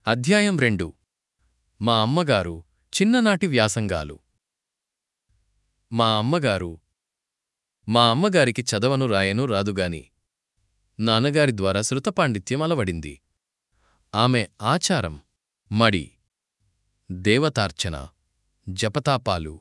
అధ్యాయం రెండు మా అమ్మగారు చిన్ననాటి వ్యాసంగాలు మా అమ్మగారు మా అమ్మగారికి చదవను రాయను రాదుగాని నాన్నగారి ద్వారా శృతపాండిత్యం అలవడింది ఆమె ఆచారం మడి దేవతార్చన జపతాపాలు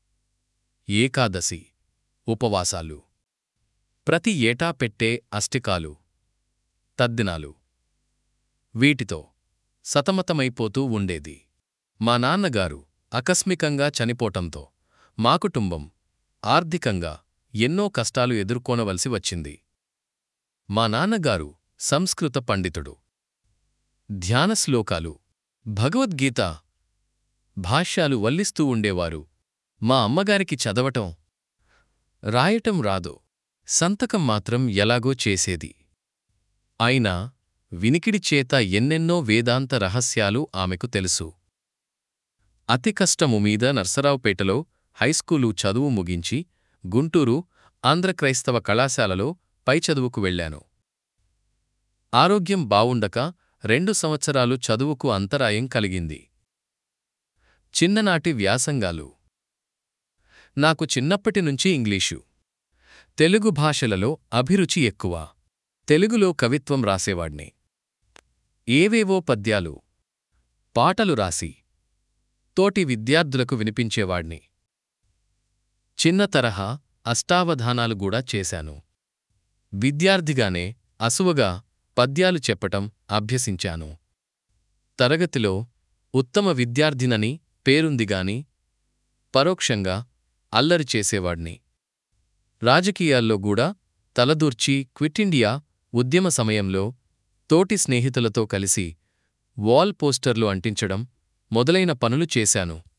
ఏకాదశి ఉపవాసాలు ప్రతి ఏటా పెట్టే అష్టికాలు తద్దినాలు వీటితో సతమతమైపోతూ ఉండేది మా నాన్నగారు ఆకస్మికంగా చనిపోటంతో మా కుటుంబం ఆర్థికంగా ఎన్నో కష్టాలు ఎదుర్కోనవలసి వచ్చింది మా నాన్నగారు సంస్కృత పండితుడు ధ్యాన శ్లోకాలు భగవద్గీత భాష్యాలు వల్లిస్తూ ఉండేవారు మా అమ్మగారికి చదవటం రాయటం రాదు సంతకం మాత్రం ఎలాగో చేసేది అయినా వినికిడి చేత ఎన్నెన్నో వేదాంత రహస్యాలు ఆమెకు తెలుసు అతి కష్టము మీద నర్సరావుపేటలో హైస్కూలు చదువు ముగించి గుంటూరు ఆంధ్రక్రైస్తవ కళాశాలలో పై చదువుకు వెళ్ళాను ఆరోగ్యం బావుండక రెండు సంవత్సరాలు చదువుకు అంతరాయం కలిగింది చిన్ననాటి వ్యాసంగాలు నాకు చిన్నప్పటినుంచి ఇంగ్లీషు తెలుగు భాషలలో అభిరుచి ఎక్కువ తెలుగులో కవిత్వం రాసేవాణ్ణి ఏవేవో పద్యాలు పాటలు రాసి తోటి విద్యార్థులకు వినిపించేవాణ్ణి చిన్న తరహా అష్టావధానాలు కూడా చేశాను విద్యార్థిగానే అసువగా పద్యాలు చెప్పటం అభ్యసించాను తరగతిలో ఉత్తమ విద్యార్థినని పేరుందిగాని పరోక్షంగా అల్లరి చేసేవాడ్ని రాజకీయాల్లో గూడా తలదూర్చి క్విట్ ఇండియా ఉద్యమ సమయంలో తోటి స్నేహితులతో కలిసి వాల్ పోస్టర్లు అంటించడం మొదలైన పనులు చేశాను